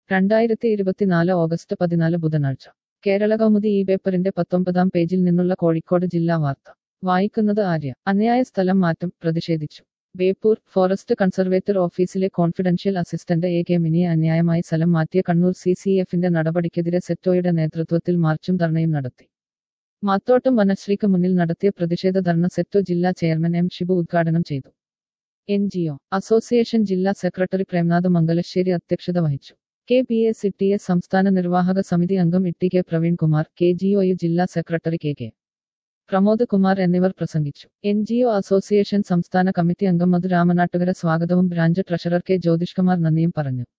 രണ്ടായിരത്തി ഇരുപത്തിനാല് ഓഗസ്റ്റ് പതിനാല് ബുധനാഴ്ച കേരള കൗമുദി ഈ പേപ്പറിന്റെ പത്തൊമ്പതാം പേജിൽ നിന്നുള്ള കോഴിക്കോട് ജില്ലാ വാർത്ത വായിക്കുന്നത് ആര്യ അന്യായ സ്ഥലം മാറ്റം പ്രതിഷേധിച്ചു ബേപ്പൂർ ഫോറസ്റ്റ് കൺസർവേറ്റർ ഓഫീസിലെ കോൺഫിഡൻഷ്യൽ അസിസ്റ്റന്റ് എ കെ മിനിയെ അന്യായമായി സ്ഥലം മാറ്റിയ കണ്ണൂർ സി സി എഫിന്റെ നടപടിക്കെതിരെ സെറ്റോയുടെ നേതൃത്വത്തിൽ മാർച്ചും ധർണയും നടത്തി മാത്തോട്ടും വനശ്രീക്ക് മുന്നിൽ നടത്തിയ പ്രതിഷേധ ധർണ സെറ്റോ ജില്ലാ ചെയർമാൻ എം ഷിബു ഉദ്ഘാടനം ചെയ്തു എൻ ജി ഒ അസോസിയേഷൻ ജില്ലാ സെക്രട്ടറി പ്രേംനാഥ് മംഗലശ്ശേരി അധ്യക്ഷത വഹിച്ചു K P S E T S സംസ്ഥാന നിർവാഹക സമിതി അംഗം Itty K Praveenkumar K G O U ജില്ലാ സെക്രട്ടറി കെ കെ പ്രമോദ് കുമാർ എന്നിവർ പ്രസംഗിച്ചു എൻ ജി ഒ അസോസിയേഷൻ സംസ്ഥാന കമ്മിറ്റി അംഗം മധു രാമനാട്ടുകര സ്വാഗതവും ബ്രാഞ്ച് ട്രഷറർ കെ ജ്യോതിഷ്കുമാർ നന്ദിയും പറഞ്ഞു